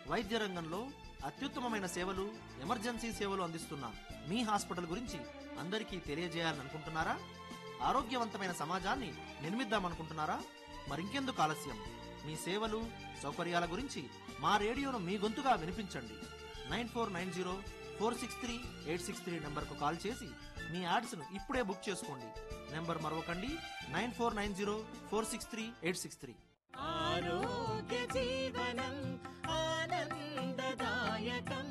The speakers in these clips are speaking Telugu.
వైద్య రంగంలో అత్యుత్తమమైన సేవలు ఎమర్జెన్సీ సేవలు అందిస్తున్న మీ హాస్పిటల్ గురించి అందరికీ తెలియజేయాలనుకుంటున్నారా ఆరోగ్యవంతమైన సమాజాన్ని నిర్మిద్దామనుకుంటున్నారా మరింకెందుకు ఆలస్యం మీ సేవలు సౌకర్యాల గురించి మా రేడియోను మీ గొంతుగా వినిపించండి nine four nine zero four six three eight six three నెంబర్కు కాల్ చేసి మీ యాడ్స్ను ఇప్పుడే బుక్ చేసుకోండి నెంబర్ మరొకండి nine four nine zero four six three eight six three ఆరోగ్య జీవనం ఆనందదాయకం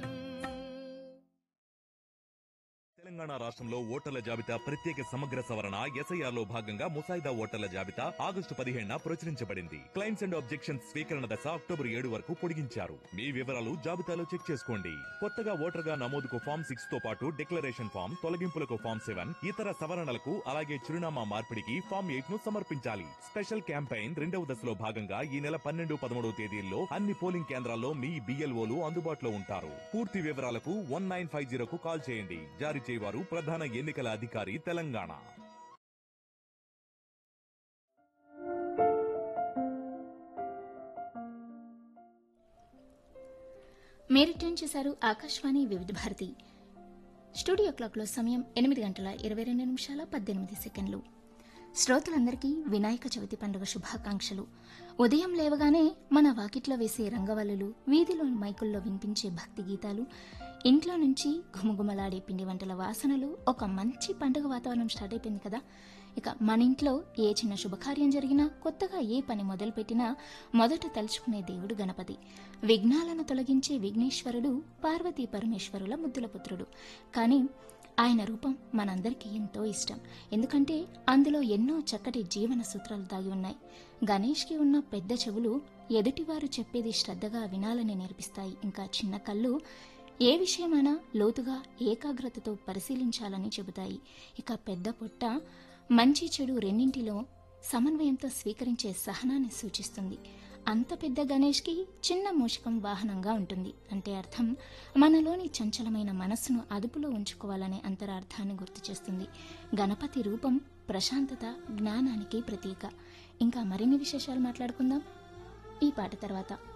తెలంగాణ రాష్ట్రంలో ఓటర్ల జాబితా ప్రత్యేక సమగ్ర సవరణ ఎస్ఐఆర్ లో భాగంగా ముసాయిదా ఓటర్ల జాబితా ఆగస్టు పదిహేడున ప్రచురించబడింది క్లైమ్స్ అండ్ ఆబ్జెక్షన్స్ స్వీకరణ దశ అక్టోబర్ ఏడు వరకు పొడిగించారు మీ వివరాలు జాబితాలో చెక్ చేసుకోండి కొత్తగా ఓటర్ గా నమోదుకు ఫామ్ సిక్స్ తో పాటు డిక్లరేషన్ ఫామ్ తొలగింపులకు ఫామ్ సెవెన్ ఇతర సవరణలకు అలాగే చిరునామా మార్పిడికి ఫామ్ ఎయిట్ ను సమర్పించాలి స్పెషల్ క్యాంపెయిన్ రెండవ దశలో భాగంగా ఈ నెల పన్నెండు పదమూడవ తేదీల్లో అన్ని పోలింగ్ కేంద్రాల్లో మీ బిఎల్ఓలు అందుబాటులో ఉంటారు పూర్తి వివరాలకు వన్ నైన్ ఫైవ్ జీరోకు కాల్ చేయండి జారీ చేయవారు ప్రధాన ఎన్నికల అధికారి తెలంగాణ మీరు ట్యూన్ చేశారు ఆకాశవాణి వివిధ భారతి స్టూడియో క్లాక్లో సమయం ఎనిమిది గంటల ఇరవై రెండు నిమిషాల పద్దెనిమిది సెకండ్లు శ్రోతలందరికీ వినాయక చవితి పండుగ శుభాకాంక్షలు ఉదయం లేవగానే మన వాకిట్లో వేసే రంగవల్లులు వీధిలోని మైకుల్లో వినిపించే భక్తి గీతాలు ఇంట్లో నుంచి ఘుమఘుమలాడే పిండి వంటల వాసనలు ఒక మంచి పండుగ వాతావరణం స్టార్ట్ అయిపోయింది కదా ఇక మన ఇంట్లో ఏ చిన్న శుభకార్యం జరిగినా కొత్తగా ఏ పని మొదలుపెట్టినా మొదట తలుచుకునే దేవుడు గణపతి విఘ్నాలను తొలగించే విఘ్నేశ్వరుడు పార్వతీ పరమేశ్వరుల ముద్దుల పుత్రుడు కానీ ఆయన రూపం మనందరికీ ఎంతో ఇష్టం ఎందుకంటే అందులో ఎన్నో చక్కటి జీవన సూత్రాలు దాగి ఉన్నాయి గణేష్కి ఉన్న పెద్ద చెవులు ఎదుటివారు చెప్పేది శ్రద్ధగా వినాలని నేర్పిస్తాయి ఇంకా చిన్న కళ్ళు ఏ విషయమైనా లోతుగా ఏకాగ్రతతో పరిశీలించాలని చెబుతాయి ఇక పెద్ద పొట్ట మంచి చెడు రెండింటిలో సమన్వయంతో స్వీకరించే సహనాన్ని సూచిస్తుంది అంత పెద్ద గణేష్కి చిన్న మూషికం వాహనంగా ఉంటుంది అంటే అర్థం మనలోని చంచలమైన మనస్సును అదుపులో ఉంచుకోవాలనే అంతరార్థాన్ని గుర్తు చేస్తుంది గణపతి రూపం ప్రశాంతత జ్ఞానానికి ప్రతీక ఇంకా మరిన్ని విశేషాలు మాట్లాడుకుందాం ఈ పాట తర్వాత